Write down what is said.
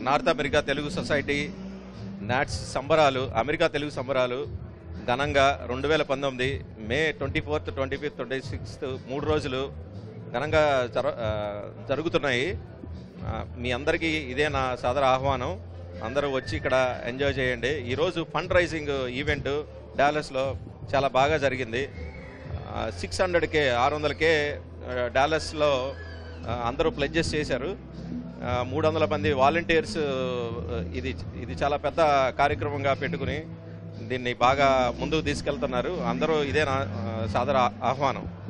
north America Telugu society NATS సంబరాలు America Telugu సంబరాలు ఘనంగా రెండు వేల పంతొమ్మిది May twenty fourth twenty fifth twenty sixth మూడు రోజులు ఘనంగా జర ఆ, జరుగుతున్నాయి ఆ, మీ అందరికీ ఇదే నా సాదర ఆహ్వానం అందరూ వచ్చి ఇక్కడ ఎంజాయ్ చేయండి ఈరోజు ఫండ్ రైజింగ్ ఈవెంట్ డాలస్లో చాలా బాగా జరిగింది సిక్స్ హండ్రెడ్కే ఆరు వందలకే డాలస్లో ఆ, అందరూ ప్లెడ్జెస్ చేశారు మూడు వందల మంది వాలంటీర్స్ ఇది ఇది చాలా పెద్ద కార్యక్రమంగా పెట్టుకుని దీన్ని బాగా ముందుకు తీసుకెళ్తున్నారు అందరూ ఇదే నా ఆ, సాదర ఆహ్వానం